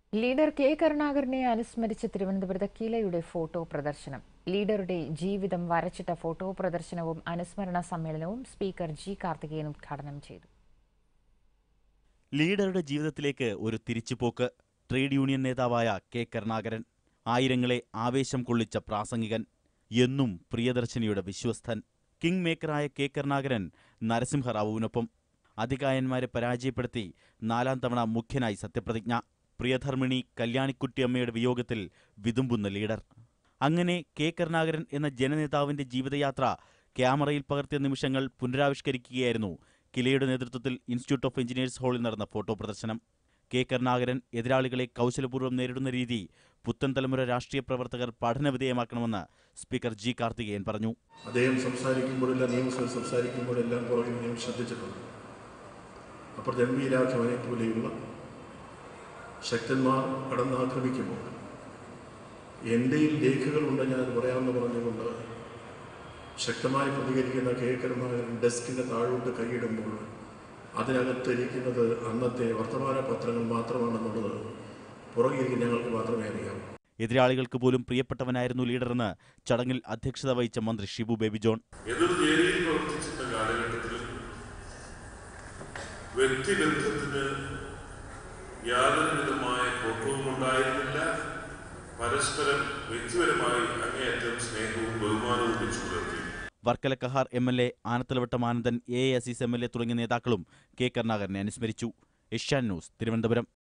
leader K കരുണാകരനെ അനുസ്മരിച്ച് തിരുവനന്തപുരത്ത് കിലയുടെ photo പ്രദർശനം ലീഡറുടെ ജീവിതം വരച്ചിട്ട ഫോട്ടോ പ്രദർശനവും അനുസ്മരണ സമ്മേളനവും സ്പീക്കർ ജി കാർത്തികേയൻ ഉദ്ഘാടനം ചെയ്തു ലീഡറുടെ ജീവിതത്തിലേക്ക് ഒരു തിരിച്ചുപോക്ക് ട്രേഡ് യൂണിയൻ നേതാവായ കെ കരുണാകരൻ ആയിരങ്ങളെ ആവേശം കൊള്ളിച്ച പ്രാസംഗികൻ എന്നും പ്രിയദർശിനിയുടെ വിശ്വസ്തൻ കിങ് മേക്കറായ കെ കരുണാകരൻ നരസിംഹറാവുവിനൊപ്പം അധികായന്മാരെ പരാജയപ്പെടുത്തി നാലാം തവണ മുഖ്യനായി സത്യപ്രതിജ്ഞ പ്രിയധർമ്മിണി കല്യാണിക്കുട്ടിയമ്മയുടെ വിയോഗത്തിൽ വിതുമ്പുന്ന ലീഡർ അങ്ങനെ കെ കരുണാകരൻ എന്ന ജനനേതാവിന്റെ ജീവിതയാത്ര ക്യാമറയിൽ പകർത്തിയ നിമിഷങ്ങൾ പുനരാവിഷ്കരിക്കുകയായിരുന്നു കിലയുടെ നേതൃത്വത്തിൽ ഇൻസ്റ്റിറ്റ്യൂട്ട് ഓഫ് എഞ്ചിനീയേഴ്സ് ഹാളിൽ നടന്ന ഫോട്ടോ പ്രദർശനം കെ കരുണാകരൻ എതിരാളികളെ കൗശലപൂർവ്വം നേരിടുന്ന രീതി പുത്തൻ തലമുറ രാഷ്ട്രീയ പ്രവർത്തകർ പഠനവിധേയമാക്കണമെന്ന് സ്പീക്കർ ജി കാർത്തികേയൻ പറഞ്ഞു അദ്ദേഹം സംസാരിക്കുമ്പോഴെല്ലാം നിയമസഭയിൽ സംസാരിക്കുമ്പോഴെല്ലാം പുറകിൽ ഞാൻ ശ്രദ്ധിച്ചിട്ടുണ്ട് അപ്പോൾ എം വി രാഘവനെ പോലെയുള്ള ശക്തന്മാർ കടന്നാക്രമിക്കുമ്പോൾ എൻ്റെയിൽ രേഖകളുണ്ട് ഞാൻ അത് പറയാമെന്ന് പറഞ്ഞുകൊണ്ട് ശക്തമായി പ്രതികരിക്കുന്ന കെ കരുണാകരൻ ഡെസ്കിൻ്റെ താഴോട്ട് കൈയിടുമ്പോൾ അതിനകത്തിരിക്കുന്നത് അന്നത്തെ വർത്തമാന പത്രങ്ങൾ മാത്രമാണെന്നുള്ളത് പുറകിൽ ഞങ്ങൾക്ക് മാത്രമേ അറിയാവൂ എതിരാളികൾക്ക് പോലും പ്രിയപ്പെട്ടവനായിരുന്നു ലീഡറെന്ന് ചടങ്ങിൽ അധ്യക്ഷത വഹിച്ച മന്ത്രി ഷിബു ബേബി ജോൺ എതിർ ചേരിയിൽ പ്രവർത്തിച്ചിരുന്ന കാലഘട്ടത്തിൽ വ്യക്തിബന്ധത്തിന് യാതൊരു വിധമായ കോട്ടവും ഉണ്ടായിരുന്നില്ല പരസ്പരം വ്യക്തിപരമായി അങ്ങേയറ്റം സ്നേഹവും ബഹുമാനവും വെച്ചു പുലർത്തി Varkala Kahar M L A Anathalavattom Anandan A A Azeez M L A തുടങ്ങിയ നേതാക്കളും കെ കരുണാകരനെ അനുസ്മരിച്ചു ഏഷ്യാൻ ന്യൂസ് തിരുവനന്തപുരം